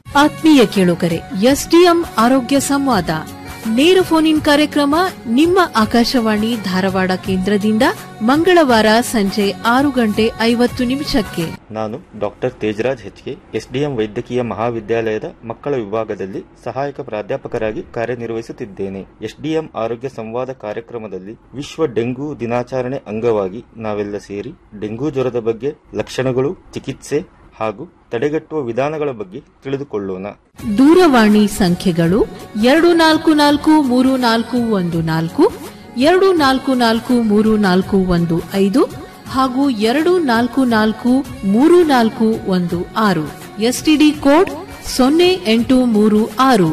ಆತ್ಮೀಯ ಕೇಳುಗರೆ ಎಸ್ಡಿಎಂ ಆರೋಗ್ಯ ಸಂವಾದ ನೇರ ಫೋನ್ ಇನ್ ಕಾರ್ಯಕ್ರಮ ನಿಮ್ಮ ಆಕಾಶವಾಣಿ ಧಾರವಾಡ ಕೇಂದ್ರದಿಂದ ಮಂಗಳವಾರ ಸಂಜೆ ಆರು ಗಂಟೆ ಐವತ್ತು ನಿಮಿಷಕ್ಕೆ ನಾನು ಡಾಕ್ಟರ್ ತೇಜರಾಜ್ ಹೆಚ್ಕೆ ಎಸ್ಡಿಎಂ ವೈದ್ಯಕೀಯ ಮಹಾವಿದ್ಯಾಲಯದ ಮಕ್ಕಳ ವಿಭಾಗದಲ್ಲಿ ಸಹಾಯಕ ಪ್ರಾಧ್ಯಾಪಕರಾಗಿ ಕಾರ್ಯನಿರ್ವಹಿಸುತ್ತಿದ್ದೇನೆ ಎಸ್ಡಿಎಂ ಆರೋಗ್ಯ ಸಂವಾದ ಕಾರ್ಯಕ್ರಮದಲ್ಲಿ ವಿಶ್ವ ಡೆಂಗು ದಿನಾಚರಣೆ ಅಂಗವಾಗಿ ನಾವೆಲ್ಲ ಸೇರಿ ಡೆಂಗು ಜ್ವರದ ಬಗ್ಗೆ ಲಕ್ಷಣಗಳು ಚಿಕಿತ್ಸೆ ಹಾಗೂ ತಡೆಗಟ್ಟುವ ವಿಧಾನಗಳ ಬಗ್ಗೆ ತಿಳಿದುಕೊಳ್ಳೋಣ ದೂರವಾಣಿ ಸಂಖ್ಯೆಗಳು ಎರಡು ನಾಲ್ಕು ನಾಲ್ಕು ಮೂರು ನಾಲ್ಕು ಒಂದು ನಾಲ್ಕು ಎರಡು ನಾಲ್ಕು ನಾಲ್ಕು ಮೂರು ನಾಲ್ಕು ಒಂದು ಐದು ಹಾಗೂ ಎರಡು ನಾಲ್ಕು ನಾಲ್ಕು ಮೂರು ನಾಲ್ಕು ಒಂದು ಆರು ಎಸ್ಟಿಡಿ ಕೋಡ್ ಸೊನ್ನೆ ಎಂಟು ಮೂರು ಆರು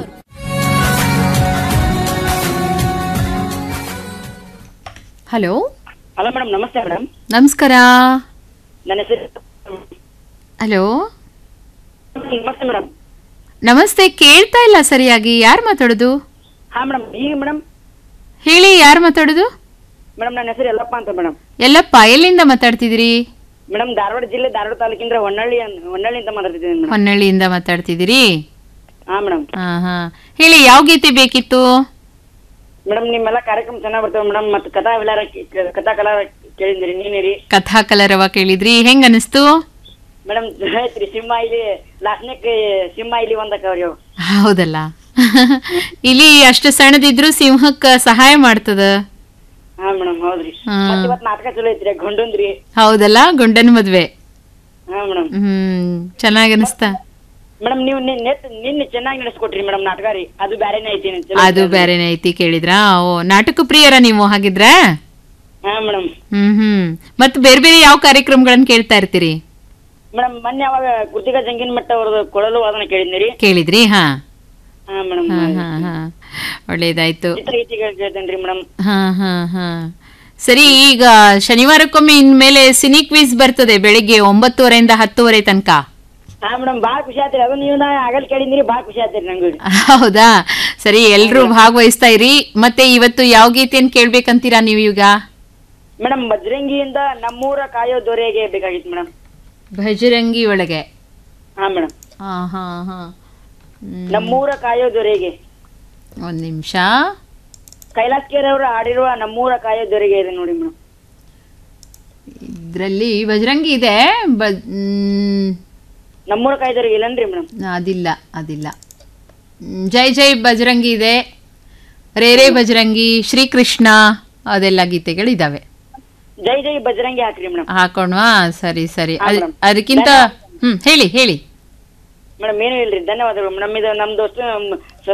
ಹಲೋ ಹಲೋ ಮೇಡಮ್ ನಮಸ್ತೆ ಮೇಡಮ್ ನಮಸ್ಕಾರ ನನ್ನ ಹೆಸರು ಹಲೋ ನಮಸ್ತೆ ಮೇಡಮ್ ನಮಸ್ತೆ ಕೇಳ್ತಾ ಇಲ್ಲ ಸರಿಯಾಗಿ ಯಾರು ಮಾತಾಡೋದು ಹಾ ಮೇಡಮ್ ಈಗ ಮೇಡಮ್ ಹೇಳಿ ಯಾರು ಮಾತಾಡೋದು ಮೇಡಮ್ ನನ್ನ ಹೆಸರು ಯಲ್ಲಪ್ಪ ಅಂತ ಮೇಡಮ್ ಎಲ್ಲಪ್ಪ ಎಲ್ಲಿಂದ ಮಾತಾಡ್ತಿದ್ದೀರಿ ಮೇಡಮ್ ಧಾರವಾಡ ಜಿಲ್ಲೆ ಧಾರವಾಡ ತಾಲೂಕಿಂದ ಹೊನ್ನಳ್ಳಿ ಅನ್- ಹೊನ್ನಳ್ಳಿ ಅಂತ ಮಾತಾಡ್ತಿದ್ದೀನಿ ಮೇಡಮ್ ಹೊನ್ನಳ್ಳಿಯಿಂದ ಮಾತಾಡ್ತಿದ್ದೀರಿ ಹಾ ಮೇಡಮ್ ಹಾ ಹಾ ಹೇಳಿ ಯಾವ ಗೀತೆ ಬೇಕಿತ್ತು ಮೇಡಮ್ ನಿಮ್ಮೆಲ್ಲ ಕಾರ್ಯಕ್ರಮ ಚೆನ್ನಾಗಿ ಬರ್ತವೆ ಮೇಡಮ್ ಮತ್ತೆ ಕಥಾ ವಿಲಾರ ಕೇ- ಕಥಾ ಕಲಾ ಕೇಳಿದ್ರಿ ನೀನಿರಿ ಕಥಾ ಕಲರವ ಕೇಳಿದ್ರಿ ಹೆಂಗ್ ಅನಿಸ್ತು ಮೇಡಮ್ ಹೇಳ್ತೀರಿ ಸಿಂಹ ಇಲ್ಲಿ ಲಾಸ್ನೆಕ್ ಸಿಂಹ ಇಲ್ಲಿ ಒಂದಕ್ಕವ್ರಿ ಅವು ಹೌದಲ್ಲ ಇಲ್ಲಿ ಅಷ್ಟು ಸಣ್ಣದಿದ್ರು ಸಿಂಹಕ್ಕ ಸಹಾಯ ಮಾಡ್ತದ ಹಾ ಮೇಡಮ್ ಹೌದ್ರಿ ಹಾ. ಮತ್ತೆ ಇವತ್ತು ನಾಟಕ ಚಲೋ ಐತ್ರಿ ಗಂಡಂದ್ರಿ ಹೌದಲ್ಲ ಗಂಡನ ಮದ್ವೆ ಹಾ ಮೇಡಮ್ ಹ್ಮ್ ಚೆನ್ನಾಗ್ ಅನಿಸ್ತಾ ಮೇಡಮ್ ನೀವು ನಿನ್- ನೆಟ್ ನಿನ್ನೆ ಚೆನ್ನಾಗಿ ನಡೆಸ್ಕೊಟ್ರಿ ಮೇಡಮ್ ನಾಟಕ ರೀ ಅದು ಬ್ಯಾರೆನೇ ಐತಿ ಚಲೋ ಅದು ಐತಿ. ಬೇರೆನೇ ಐತಿ ಕೇಳಿದ್ರಾ ಓ ನಾಟಕ ಪ್ರಿಯರ ನೀವು ಹಾಗಿದ್ರೆ ಹಾ ಮೇಡಮ್ ಹ್ಮ್ ಹ್ಮ್ ಮತ್ ಬೇರೆ ಬೇರೆ ಯಾವ ಕಾರ್ಯಕ್ರಮಗಳನ್ನ ಕೇಳ್ತಾ ಇರ್ತೀರಿ ಮೇಡಮ್ ಮೊನ್ನೆ ಅವಾಗ ಕೃತಿಕಾ ಜಂಗಿನ ಮಟ್ಟ ಅವ್ರದ್ದು ಕೊಳಲು ವಾದನ ಕೇಳಿದ್ರಿ ಕೇಳಿದ್ರಿ ಹಾ ಹಾ ಮೇಡಮ್ ಹಾ ಹಾ ಹಾ ಒಳ್ಳೇದಾಯ್ತು ಚಿತ್ರಗೀತೆಗಳು ಕೇಳ್ತೇನ್ರಿ ಮೇಡಮ್ ಹಾ ಹಾ ಹಾ ಸರಿ ಈಗ ಶನಿವಾರಕ್ಕೊಮ್ಮೆ ಇನ್ಮೇಲೆ ಸಿನಿ ಕ್ವಿಜ್ ಬರ್ತದೆ ಬೆಳಿಗ್ಗೆ ಒಂಬತ್ತುವರೆಯಿಂದ ಹತ್ತುವರೆ ತನಕ ಹಾ ಮೇಡಮ್ ಬಾಳ ಖುಷಿ ಆತ್ರಿ ಅದು ನೀವು ನಾ ಆಗಲ್ ಕೇಳಿದ್ರಿ ಬಾಳ ಖುಷಿ ಆತ್ರಿ ನಂಗೆ ಹೌದಾ ಸರಿ ಎಲ್ರೂ ಭಾಗವಹಿಸ್ತಾ ಇರಿ ಮತ್ತೆ ಇವತ್ತು ಯಾವ ಗೀತೆಯನ್ನು ಕೇಳ್ಬೇಕಂತೀರಾ ನೀವು ಈಗ ಮೇಡಮ್ ಬಜ್ರಂಗಿಯಿಂದ ನಮ್ಮೂರ ಕಾಯೋ ದೊರೆಗೆ ಬೇಕಾಗಿತ್ತು ಮೇಡಮ್ ಭಜರಂಗಿ ಒಳಗೆ ಹಾ ಮೇಡಮ್ ಹಾ ಹಾ ಹಾ ಹ್ಮ್. ನಮ್ಮೂರ ಕಾಯೋ ದೊರೆಗೆ ಒಂದ್ ನಿಮಿಷ ಕೈಲಾಸ್ ಕೇರ್ ಅವರು ಆಡಿರುವ ನಮ್ಮೂರ ಕಾಯೋ ದೊರೆಗೆ ಇದೆ ನೋಡಿ ಮೇಡಮ್ ಇದ್ರಲ್ಲಿ ಭಜರಂಗಿ ಇದೆ ಬ- ಮ್, ನಮ್ಮೂರ ಕಾಯೋ ದೊರೆಗೆ ಇಲ್ಲನ್ರಿ ಮೇಡಮ್ ಅದಿಲ್ಲ ಅದಿಲ್ಲ ಮ್, ಜೈ ಜೈ ಬಜರಂಗಿ ಇದೆ ರೇ ರೇ ಬಜರಂಗಿ ಶ್ರೀಕೃಷ್ಣ ಅದೆಲ್ಲ ಗೀತೆಗಳಿದಾವೆ ಜೈ ಜೈ ಬಜರಂಗಿ ಹಾಕ್ರಿ ಮೇಡಮ್ ಹಾಕೋಣವಾ ಸರಿ ಸರಿ ಹಾ, ಅದ್- ಮೇಡಮ್. ಅದಕ್ಕಿಂತ ಹ್ಮ್ ಹೇಳಿ ಹೇಳಿ ಮೇಡಮ್ ಏನು ಇಲ್ರಿ ಧನ್ಯವಾದಗಳು ಮೇಡಮ್ ಇದು ನಮ್ ದೋಸ್ತ